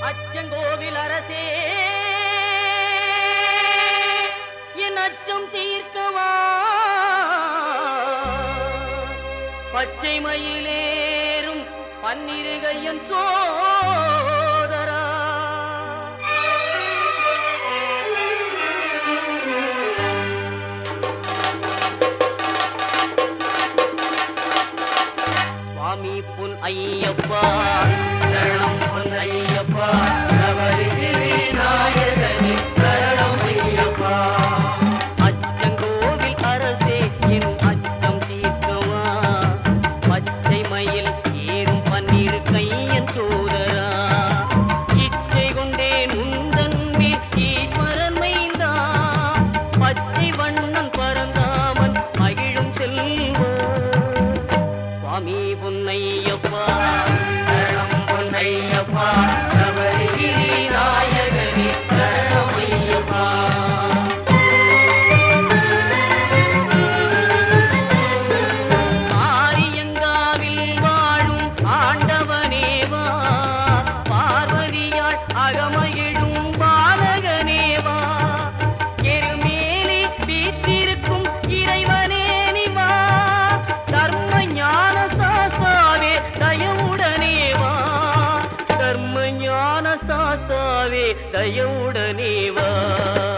அச்சங்கோவில் அரசே என் அச்சம் தீர்க்கவா பச்சை மயிலேறும் பன்னிருகையன் சோதரா சுவாமி பொன் ஐயப்பா சரணம் பொன் ஐயப்பா நவரிசிறி நாயகனே சரணம் ஐயப்பா அச்சங்கோவில் அரசே என் அச்சம் தீர்க்கவா பச்சை மயில் ஏறும் பன்னீர் கையன் சோதரா இச்சை கொண்டேன் உந்தன் மேல் ஈஸ்வரன் மைந்தா பச்சை வண்ணன் பரந்தாமன் மகிழும் செல்வா சுவாமி பொன்னையப்பா சரணம் பொன்னையப்பா சபரிகிரி நாயகனே சரணம் ஐயப்பா ஆரியங்காவில் வாழும் ஆண்டவனேவா பார்வதியாள் அகமகிழும் பாலகனேவா எருமேலி வீற்றிருக்கும் இறைவனே நிவா தர்ம ஞான சாஸ்தாவே தயவுடனேவா தர்ம ஞான சாஸ்தாவே தயவுடனேவா